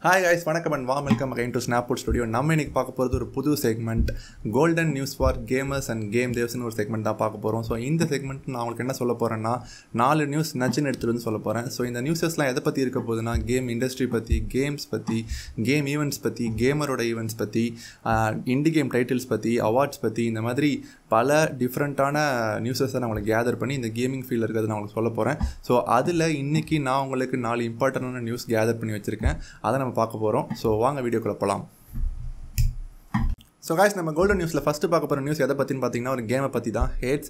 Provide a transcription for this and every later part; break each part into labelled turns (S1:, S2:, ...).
S1: hi guys வணக்கம் and வா welcome again to Snapwood studio நம்ம இன்னைக்கு பார்க்க போகிறது ஒரு புது segment golden news for gamers and game தேவ்ஸ்னு ஒரு செக்மெண்ட் தான் பார்க்க போகிறோம் ஸோ இந்த செக்மெண்ட் நான் உங்களுக்கு என்ன சொல்ல போகிறேன்னா நாலு நியூஸ் நச்சுன்னு எடுத்துகிட்டு வந்து சொல்ல போகிறேன் ஸோ இந்த நியூஸஸ்லாம் எதை பற்றி இருக்க போகுதுன்னா கேம் இண்டஸ்ட்ரி பற்றி கேம்ஸ் பற்றி கேம் ஈவெண்ட்ஸ் பற்றி கேமரோட ஈவெண்ட்ஸ் பற்றி இண்டி கேம் டைட்டில்ஸ் பற்றி அவார்ட்ஸ் பற்றி இந்த மாதிரி பல டிஃப்ரெண்ட்டான நியூஸஸை நான் உங்களுக்கு கேதர் பண்ணி இந்த கேமிங் ஃபீல்டில் இருக்கிறது நான் உங்களுக்கு சொல்ல போகிறேன் ஸோ அதில் இன்றைக்கி நான் உங்களுக்கு நாலு இம்பார்ட்டண்டான நியூஸ் கேதர் பண்ணி வச்சுருக்கேன் அதை நம்ம பார்க்க போகிறோம் ஸோ வாங்க வீடியோக்குள்ள போகலாம் ஸோ காய்ஸ் நம்ம கோல்டன் நியூஸில் ஃபஸ்ட்டு பார்க்க போகிற நியூஸ் எதை பற்றின்னு பார்த்தீங்கன்னா ஒரு கேமை பற்றி தான் ஹேட்ஸ்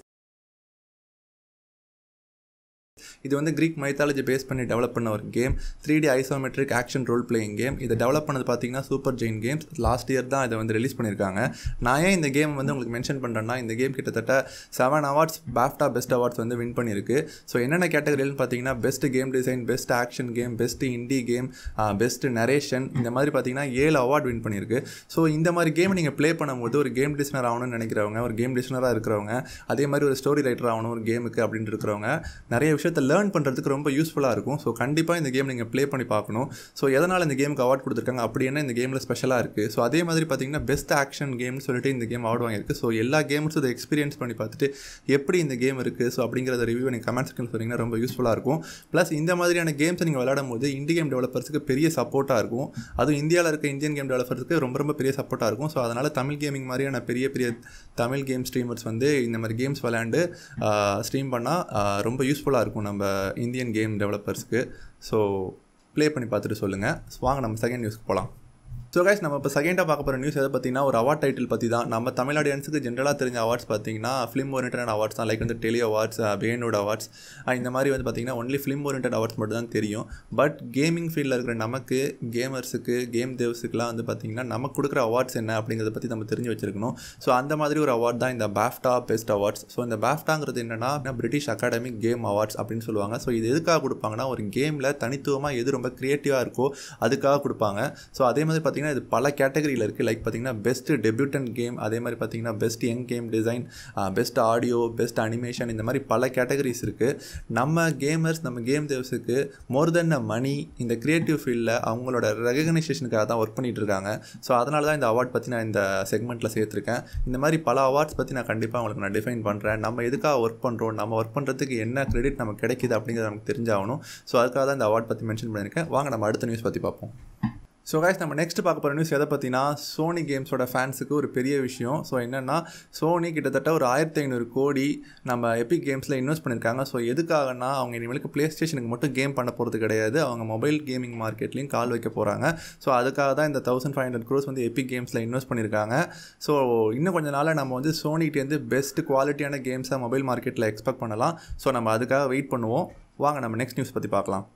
S1: இது வந்து க்ரீக் மைத்தாலஜி பேஸ் பண்ணி டெவலப் பண்ண ஒரு game three D isometric action role playing game இதை டெவலப் பண்ணது பார்த்தீங்கன்னா super giant games last year தான் இதை வந்து ரிலீஸ் பண்ணியிருக்காங்க நான் ஏன் இந்த கேம் வந்து உங்களுக்கு மென்ஷன் பண்ணுறேன்னா இந்த கேம் கிட்டத்தட்ட seven awards BAFTA best awards வந்து வின் பண்ணியிருக்கு ஸோ என்னென்ன கேட்டகரியில்னு பார்த்தீங்கன்னா best game design best action game best indie game best narration இந்த மாதிரி பார்த்தீங்கன்னா ஏழு அவார்ட் வின் பண்ணியிருக்கு ஸோ இந்த மாதிரி கேம் நீங்கள் ப்ளே பண்ணும்போது ஒரு கேம் டிசைனர் ஆகணும்னு நினைக்கிறவங்க ஒரு கேம் டிசைனராக இருக்கிறவங்க அதே மாதிரி ஒரு ஸ்டோரி ரைட்டர் ஆகணும் ஒரு கேமுக்கு அப்படின்னு இருக்கிறவங்க நிறைய விஷயத்தை லேர்ன் பண்ணுறதுக்கு ரொம்ப யூஸ்ஃபுல்லாக இருக்கும் ஸோ கண்டிப்பாக இந்த கேம் நீங்கள் ப்ளே பண்ணி பார்க்கணும் ஸோ எதனால் இந்த கேமுக்கு அவார்ட் கொடுத்துருக்காங்க அப்படி என்ன இந்த கேமில் ஸ்பெஷலாக இருக்குது ஸோ அதே மாதிரி பார்த்தீங்கன்னா பெஸ்ட் ஆக்ஷன் கேம்னு சொல்லிட்டு இந்த கேம் அவார்டு வாங்கியிருக்கு ஸோ எல்லா கேம்ஸும் இதை எக்ஸ்பீரியன்ஸ் பண்ணி பார்த்துட்டு எப்படி இந்த கேம் இருக்குது ஸோ அப்படிங்கிறத ரிவ்யூ நீங்கள் கமெண்ட் செக்ஷன் சொன்னீங்கன்னா ரொம்ப யூஸ்ஃபுல்லாக இருக்கும் ப்ளஸ் இந்த மாதிரியான கேம்ஸை நீங்கள் விளையாடும் போது இந்திய கேம் டெவலப்பர்ஸுக்கு பெரிய சப்போர்ட்டாக இருக்கும் அதுவும் இந்தியாவில் இருக்க இந்தியன் கேம் டெவலப்பர்ஸுக்கு ரொம்ப ரொம்ப பெரிய சப்போர்ட்டாக இருக்கும் ஸோ அதனால் தமிழ் கேமிங் மாதிரியான பெரிய பெரிய தமிழ் கேம் ஸ்ட்ரீமர்ஸ் வந்து இந்த மாதிரி கேம்ஸ் விளையாண்டு ஸ்ட்ரீம் பண்ணால் ரொம்ப யூஸ்ஃபுல்லாக இருக்கும் நம்ம இந்தியன் கேம் டெவலப்பர்ஸ்க்கு ஸோ ப்ளே பண்ணி பார்த்துட்டு சொல்லுங்கள் ஸோ வாங்க நம்ம செகண்ட் நியூஸ்க்கு போகலாம் ஸோ கைஸ் நம்ம இப்போ செகண்டாக பார்க்க போகிற நியூஸ் எதை பார்த்தீங்கன்னா ஒரு அவார்ட் டைட்டில் பற்றி தான் நம்ம தமிழ் ஆடியன்ஸுக்கு ஜென்ரலாக தெரிஞ்ச அவார்ட்ஸ் பார்த்தீங்கன்னா ஃபிலிம் ஓரியன்ட் அவார்ட்ஸ் தான் லைக் வந்து டெலி அவார்ட்ஸ் பேனோட அவார்ட்ஸ் இந்த மாதிரி வந்து பார்த்தீங்கன்னா ஒன்லி ஃபிலிம் ஓரியன்ட் அவார்ட்ஸ் மட்டும் தான் தெரியும் பட் கேமிங் ஃபீல்டில் இருக்கிற நமக்கு கேமர்ஸுக்கு கேம் தேவ்ஸுக்குலாம் வந்து பார்த்தீங்கன்னா நமக்கு கொடுக்குற அவார்ட்ஸ் என்ன அப்படிங்கிறத பற்றி நம்ம தெரிஞ்சு வச்சிருக்கணும் ஸோ அந்த மாதிரி ஒரு அவார்ட் தான் இந்த பேஃப்டா பெஸ்ட் அவார்ட்ஸ் ஸோ இந்த பேஃப்டாங்கிறது என்னென்னா பிரிட்டிஷ் அகாடமிக் கேம் அவார்ட்ஸ் அப்படின்னு சொல்லுவாங்க ஸோ இது எதுக்காக கொடுப்பாங்கன்னா ஒரு கேமில் தனித்துவமாக எது ரொம்ப க்ரியேட்டிவாக இருக்கோ அதுக்காக கொடுப்பாங்க ஸோ அதே மாதிரி பார்த்தீங்கன்னா இது பல கேட்டகரியில் இருக்குது லைக் பார்த்தீங்கன்னா பெஸ்ட் டெபியூட்டன் கேம் அதே மாதிரி பார்த்தீங்கன்னா best young game design best audio best animation இந்த மாதிரி பல கேட்டகரிஸ் இருக்குது நம்ம கேமர்ஸ் நம்ம கேம் தேவ்ஸுக்கு மோர் தென் அ மணி இந்த க்ரியேட்டிவ் ஃபீல்டில் அவங்களோட ரெகனைசேஷனுக்காக தான் ஒர்க் பண்ணிகிட்டு இருக்காங்க ஸோ அதனால தான் இந்த அவார்ட் பற்றி நான் இந்த செக்மெண்ட்டில் சேர்த்துருக்கேன் இந்த மாதிரி பல அவார்ட்ஸ் பற்றி நான் கண்டிப்பாக உங்களுக்கு நான் டிஃபைன் பண்ணுறேன் நம்ம எதுக்காக ஒர்க் பண்ணுறோம் நம்ம ஒர்க் பண்ணுறதுக்கு என்ன கிரெடிட் நமக்கு கிடைக்குது அப்படிங்கிறது நமக்கு தெரிஞ்சாகணும் ஸோ அதுக்காக தான் இந்த அவார்ட் பற்றி மென்ஷன் பண்ணியிருக்கேன் வாங்க நம்ம அடுத்த நியூஸ் பற்றி பார்ப்போம் ஸோ கைஸ் நம்ம நெக்ஸ்ட் பார்க்க போகிற நியூஸ் எதை பற்றினா சோனி கேம்ஸோட ஃபேன்ஸுக்கு ஒரு பெரிய விஷயம் ஸோ என்னென்னா சோனி கிட்டத்தட்ட ஒரு ஆயிரத்தி ஐநூறு கோடி நம்ம எபிக் கேம்ஸில் இன்வெஸ்ட் பண்ணியிருக்காங்க ஸோ எதுக்காகனா அவங்க இனிமேலுக்கு ப்ளே ஸ்டேஷனுக்கு மட்டும் கேம் பண்ண போகிறது கிடையாது அவங்க மொபைல் கேமிங் மார்க்கெட்லேயும் கால் வைக்க போகிறாங்க ஸோ அதுக்காக தான் இந்த தௌசண்ட் ஃபைவ் ஹண்ட்ரட் க்ரோஸ் வந்து எபிக் கேம்ஸில் இன்வெஸ்ட் பண்ணியிருக்காங்க ஸோ இன்னும் கொஞ்சம் நாளில் நம்ம வந்து சோனிகிட்டேருந்து பெஸ்ட் குவாலிட்டியான கேம்ஸை மொபைல் மார்க்கெட்டில் எக்ஸ்பெக்ட் பண்ணலாம் ஸோ நம்ம அதுக்காக வெயிட் பண்ணுவோம் வாங்க நம்ம நெக்ஸ்ட் நியூஸ் பற்றி பார்க்கலாம்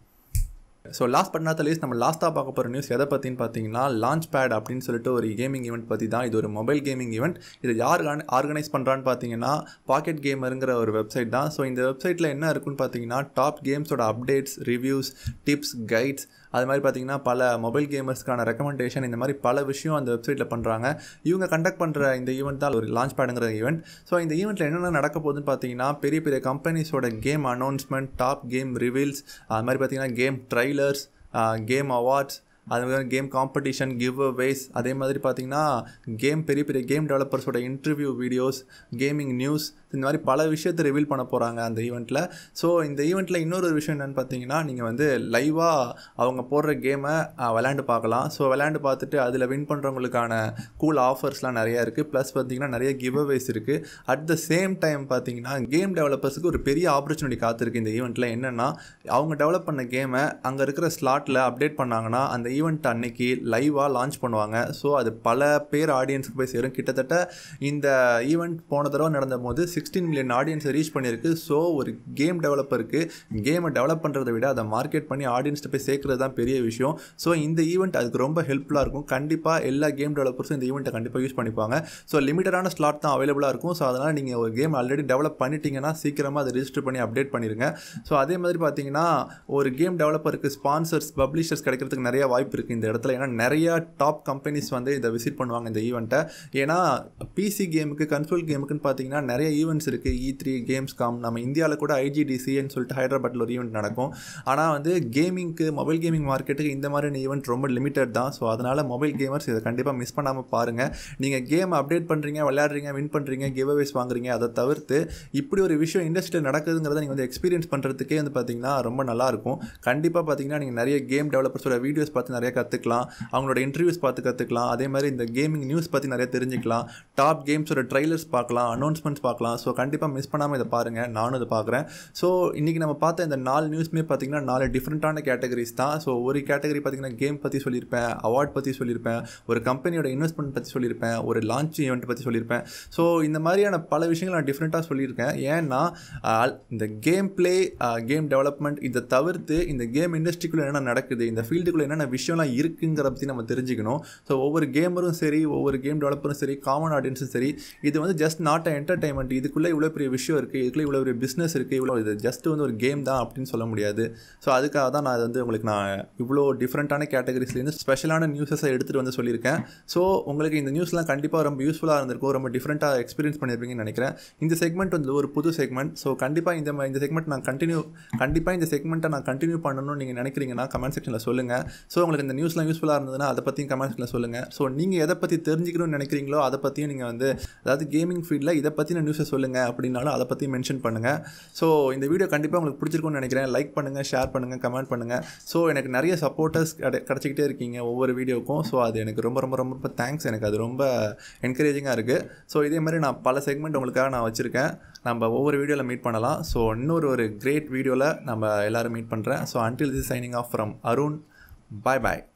S1: so last but not least நம்ம லாஸ்ட்டாக பார்க்க போகிற நியூஸ் எதை பற்றின்னு பார்த்தீங்கன்னா லான்ச் பேட் அப்படின்னு சொல்லிட்டு ஒரு கேமிங் ஈவெண்ட் பற்றி தான் இது ஒரு மொபைல் கேமிங் ஈவெண்ட் இது யார் ஆர்கனைஸ் பண்ணுறான்னு பார்த்தீங்கன்னா பாக்கெட் கேமருங்கிற ஒரு வெப்சைட் தான் ஸோ இந்த வெப்சைட்டில் என்ன இருக்குன்னு பார்த்தீங்கன்னா டாப் கேம்ஸோட அப்டேட்ஸ் ரிவ்யூஸ் டிப்ஸ் கைட்ஸ் அது மாதிரி பார்த்தீங்கன்னா பல மொபைல் கேமர்ஸ்க்கான ரெக்கமெண்டேஷன் இந்த மாதிரி பல விஷயம் அந்த வெப்சைட்டில் பண்ணுறாங்க இவங்க கண்டக்ட் பண்ணுற இந்த ஈவெண்ட் தான் ஒரு லான்ச் பேடுங்கிற ஈவெண்ட் ஸோ இந்த ஈவெண்ட்டில் என்னென்ன நடக்க போகுதுன்னு பார்த்தீங்கன்னா பெரிய பெரிய கம்பெனிஸோட game announcement top game reveals அது மாதிரி பார்த்தீங்கன்னா கேம் ட்ரைலர்ஸ் கேம் அவார்ட்ஸ் அது மாதிரி கேம் காம்படிஷன் கிவ் அவேஸ் அதே மாதிரி பார்த்தீங்கன்னா கேம் பெரிய பெரிய கேம் டெவலப்பர்ஸோட இன்டர்வியூ வீடியோஸ் கேமிங் நியூஸ் இந்த மாதிரி பல விஷயத்தை ரிவீல் பண்ண போகிறாங்க அந்த ஈவெண்ட்டில் ஸோ இந்த ஈவெண்ட்டில் இன்னொரு விஷயம் என்னென்னு பார்த்தீங்கன்னா நீங்கள் வந்து லைவாக அவங்க போடுற கேமை விளையாண்டு பார்க்கலாம் ஸோ விளையாண்டு பார்த்துட்டு அதில் வின் பண்ணுறவங்களுக்கான கூல் ஆஃபர்ஸ்லாம் நிறையா இருக்குது ப்ளஸ் பார்த்தீங்கன்னா நிறைய கிவ் அவேஸ் இருக்குது அட் த சேம் டைம் பார்த்தீங்கன்னா கேம் டெவலப்பர்ஸுக்கு ஒரு பெரிய ஆப்பர்ச்சுனிட்டி காத்திருக்கு இந்த ஈவெண்ட்டில் என்னென்னா அவங்க டெவலப் பண்ண கேமை அங்கே இருக்கிற ஸ்லாட்டில் அப்டேட் பண்ணாங்கன்னா அந்த ஈவெண்ட் அன்னைக்கு லைவாக லான்ச் பண்ணுவாங்க ஸோ அது பல பேர் ஆடியன்ஸுக்கு போய் சேரும் கிட்டத்தட்ட இந்த ஈவெண்ட் போன தடவை நடந்த போது சிக்ஸ்டீன் மில்லியன் ஆடியன்ஸை ரீச் பண்ணியிருக்கு ஸோ ஒரு கேம் டெவலப்பருக்கு கேமை டெவலப் பண்ணுறதை விட அதை மார்க்கெட் பண்ணி ஆடியன்ஸ்ட்டு போய் சேர்க்குறது தான் பெரிய விஷயம் ஸோ இந்த ஈவெண்ட் அதுக்கு ரொம்ப ஹெல்ப்ஃபுல்லாக இருக்கும் கண்டிப்பாக எல்லா கேம் டெவலப்பர்ஸும் இந்த ஈவெண்ட்டை கண்டிப்பாக யூஸ் பண்ணிப்பாங்க ஸோ லிமிட்டடான ஸ்லாட் தான் அவைலபிளாக இருக்கும் ஸோ அதனால் நீங்கள் ஒரு கேம் ஆல்ரெடி டெவலப் பண்ணிட்டீங்கன்னா சீக்கிரமாக அதை ரிஜிஸ்டர் பண்ணி அப்டேட் பண்ணிடுங்க ஸோ அதே மாதிரி பார்த்தீங்கன்னா ஒரு கேம் டெவலப்பருக்கு ஸ்பான்சர்ஸ் பப்ளிஷர்ஸ் கிடைக்கிறதுக்கு நிறைய வாய்ப்பு இருக்குது இந்த இடத்துல ஏன்னா நிறையா டாப் கம்பெனிஸ் வந்து இதை விசிட் பண்ணுவாங்க இந்த ஈவெண்ட்டை ஏன்னா பிசி கேமுக்கு கன்சோல் கேமுக்குன்னு பார்த்தீங்கன்னா நிறைய ஈவெண்ட் ஈவெண்ட்ஸ் இருக்குது இ த்ரீ கேம்ஸ் காம் நம்ம இந்தியாவில் கூட ஐஜிடிசின்னு சொல்லிட்டு ஹைதராபாத்தில் ஒரு ஈவெண்ட் நடக்கும் ஆனால் வந்து கேமிங்க்கு மொபைல் கேமிங் மார்க்கெட்டுக்கு இந்த மாதிரியான ஈவெண்ட் ரொம்ப லிமிட்டட் தான் ஸோ அதனால் மொபைல் கேமர்ஸ் இதை கண்டிப்பாக மிஸ் பண்ணாமல் பாருங்கள் நீங்கள் கேம் அப்டேட் பண்ணுறீங்க விளையாடுறீங்க வின் பண்ணுறீங்க கிவ் அவேஸ் வாங்குறீங்க அதை தவிர்த்து இப்படி ஒரு விஷயம் இண்டஸ்ட்ரியில் நடக்குதுங்கிறத நீங்கள் வந்து எக்ஸ்பீரியன்ஸ் பண்ணுறதுக்கே வந்து பார்த்தீங்கன்னா ரொம்ப நல்லாயிருக்கும் கண்டிப்பாக பார்த்தீங்கன்னா நீங்கள் நிறைய கேம் டெவலப்பர்ஸோட வீடியோஸ் பார்த்து நிறைய கற்றுக்கலாம் அவங்களோட இன்டர்வியூஸ் பார்த்து கற்றுக்கலாம் அதே மாதிரி இந்த கேமிங் நியூஸ் பற்றி நிறைய தெரிஞ்சுக்கலாம் டாப் கேம்ஸோட ட்ரைலர்ஸ் பார்க்கலாம் அனௌன்ஸ்மெண்ட்ஸ் பார்க்கலாம் ஸோ கண்டிப்பாக மிஸ் பண்ணாமல் இதை பாருங்கள் நானும் இதை பார்க்குறேன் ஸோ இன்றைக்கி நம்ம பார்த்த இந்த நாலு நியூஸ்மே பார்த்தீங்கன்னா நாலு டிஃப்ரெண்ட்டான கேட்டகரிஸ் தான் ஸோ ஒரு கேட்டகரி பார்த்தீங்கன்னா கேம் பற்றி சொல்லியிருப்பேன் அவார்ட் பற்றி சொல்லியிருப்பேன் ஒரு கம்பெனியோட இன்வெஸ்ட்மெண்ட் பற்றி சொல்லியிருப்பேன் ஒரு லான்ச் ஈவெண்ட் பற்றி சொல்லியிருப்பேன் ஸோ இந்த மாதிரியான பல விஷயங்கள் நான் டிஃப்ரெண்ட்டாக சொல்லியிருக்கேன் ஏன்னா ஆஹ், இந்த கேம் ப்ளே கேம் டெவலப்மெண்ட் இதை தவிர்த்து இந்த கேம் இண்டஸ்ட்ரிக்குள்ளே என்னென்ன நடக்குது இந்த ஃபீல்டுக்குள்ளே என்னென்ன விஷயம்லாம் இருக்குங்கிறத பற்றி நம்ம தெரிஞ்சுக்கணும் ஸோ ஒவ்வொரு கேமரும் சரி ஒவ்வொரு கேம் டெவலப்பரும் சரி காமன் ஆடியன்ஸும் சரி இது வந்து ஜஸ்ட் நாட் அ என்டர்டைன்மெண்ட் இதுக்குள்ளே இவ்வளோ பெரிய விஷயம் இருக்குது இதுக்குள்ளே இவ்வளோ பெரிய பிஸ்னஸ் இருக்குது இவ்வளோ இது ஜஸ்ட் வந்து ஒரு கேம் தான் அப்படின்னு சொல்ல முடியாது ஸோ அதுக்காக தான் நான் இது வந்து உங்களுக்கு நான் இவ்வளோ டிஃப்ரெண்ட்டான கேட்டகரிஸ்லேருந்து ஸ்பெஷலான நியூஸஸை எடுத்துகிட்டு வந்து சொல்லியிருக்கேன் ஸோ உங்களுக்கு இந்த நியூஸ்லாம் கண்டிப்பாக ரொம்ப யூஸ்ஃபுல்லாக இருந்திருக்கும் ரொம்ப டிஃப்ரெண்ட்டாக எக்ஸ்பீரியன்ஸ் பண்ணியிருப்பீங்கன்னு நினைக்கிறேன் இந்த செக்மெண்ட் வந்து ஒரு புது செக்மெண்ட் ஸோ கண்டிப்பாக இந்த ம- இந்த செக்மெண்ட் நான் கண்டினியூ கண்டிப்பாக இந்த செக்மெண்ட்டை நான் கண்டினியூ பண்ணணும்னு நீங்கள் நினைக்கிறீங்கன்னா கமெண்ட் செக்ஷனில் சொல்லுங்கள் ஸோ உங்களுக்கு இந்த நியூஸ்லாம் யூஸ்ஃபுல்லாக இருந்ததுன்னா அதை பற்றியும் கமெண்ட் செக்ஷனில் சொல்லுங்கள் ஸோ நீங்கள் எதை பற்றி தெரிஞ்சுக்கணும்னு நினைக்கிறீங்களோ அதை பற்றியும் நீங்கள் வந்து அதாவது கேமிங் ஃபீல்டில் இதை பற்றின நியூஸை சொல்லுங்கள் அப்படின்னாலும் அதை பற்றி மென்ஷன் பண்ணுங்கள் ஸோ இந்த வீடியோ கண்டிப்பாக உங்களுக்கு பிடிச்சிருக்கும்னு நினைக்கிறேன் லைக் பண்ணுங்கள் ஷேர் பண்ணுங்கள் கமெண்ட் பண்ணுங்கள் ஸோ எனக்கு நிறைய சப்போர்ட்டர்ஸ் கிடை கிடச்சிக்கிட்டே இருக்கீங்க ஒவ்வொரு வீடியோக்கும் ஸோ அது எனக்கு ரொம்ப ரொம்ப ரொம்ப ரொம்ப தேங்க்ஸ் எனக்கு அது ரொம்ப என்கரேஜிங்காக இருக்குது ஸோ இதே மாதிரி நான் பல செக்மெண்ட் உங்களுக்காக நான் வச்சுருக்கேன் நம்ம ஒவ்வொரு வீடியோவில் மீட் பண்ணலாம் ஸோ இன்னொரு ஒரு கிரேட் வீடியோவில் நம்ம எல்லோரும் மீட் பண்ணுறேன் so until this signing off from Arun bye bye